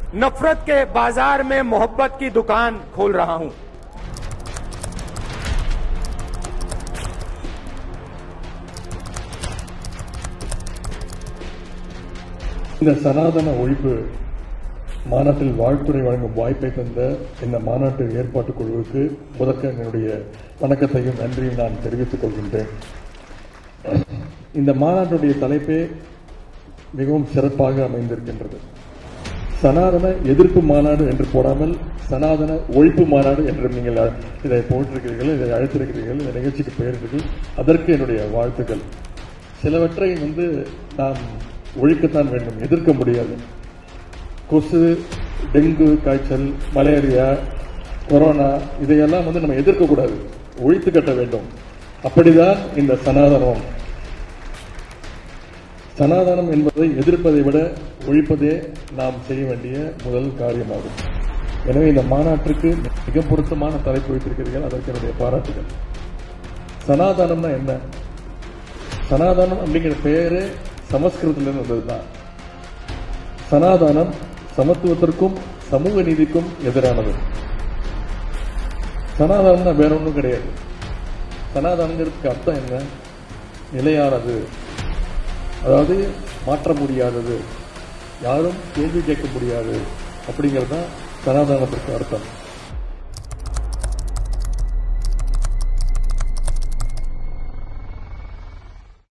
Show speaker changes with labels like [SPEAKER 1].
[SPEAKER 1] नफरत के बाजार में मोहब्बत की दुकान खोल रहा हूं
[SPEAKER 2] இந்த சனாதன ஒழிப்பு மாநாட்டில் வாழ்த்துறை வழங்கும் வாய்ப்பை தந்த இந்த மாநாட்டு ஏற்பாட்டுக் குழுவுக்கு முதற்க என்னுடைய வணக்கத்தையும் நன்றியும் நான் தெரிவித்துக் கொள்கின்றேன் இந்த மாநாட்டுடைய தலைப்பே மிகவும் சிறப்பாக அமைந்திருக்கின்றது சனாதன எதிர்ப்பு மாநாடு என்று போடாமல் சனாதன ஒழிப்பு மாநாடு என்று நீங்கள் இதை போட்டிருக்கிறீர்கள் இதை அழைத்திருக்கிறீர்கள் இந்த நிகழ்ச்சிக்கு பெயரிட்டீர்கள் அதற்கு என்னுடைய வாழ்த்துக்கள் சிலவற்றை வந்து நாம் ஒழிக்கத்தான் வேண்டும் எதிர்க்க முடியாது கொசு டெங்கு காய்ச்சல் மலேரியா கொரோனா இதையெல்லாம் வந்து நம்ம எதிர்க்கக்கூடாது ஒழித்து கட்ட வேண்டும் அப்படிதான் இந்த சனாதனம் சனாதனம் என்பதை எதிர்ப்பதை விட ஒழிப்பதே நாம் செய்ய வேண்டிய முதல் காரியமாகும் எனவே இந்த மாநாட்டிற்கு மிக பொருத்தமான தலைப்பு வைத்திருக்கிறீர்கள் அதற்கு என்னுடைய பாராட்டுகள் சனாதனம்னா என்ன சனாதனம் அப்படிங்கிற பெயரே சமஸ்கிருதத்திலிருந்து வந்ததுதான் சனாதனம் சமத்துவத்திற்கும் சமூக நீதிக்கும் எதிரானது சனாதனம்னா வேற ஒன்றும் கிடையாது சனாதனங்கிறதுக்கு அர்த்தம் என்ன நிலையானது அதாவது மாற்ற முடியாதது யாரும் கேள்வி கேட்க முடியாது அப்படிங்கிறது தான் சனாதனத்திற்கு அர்த்தம்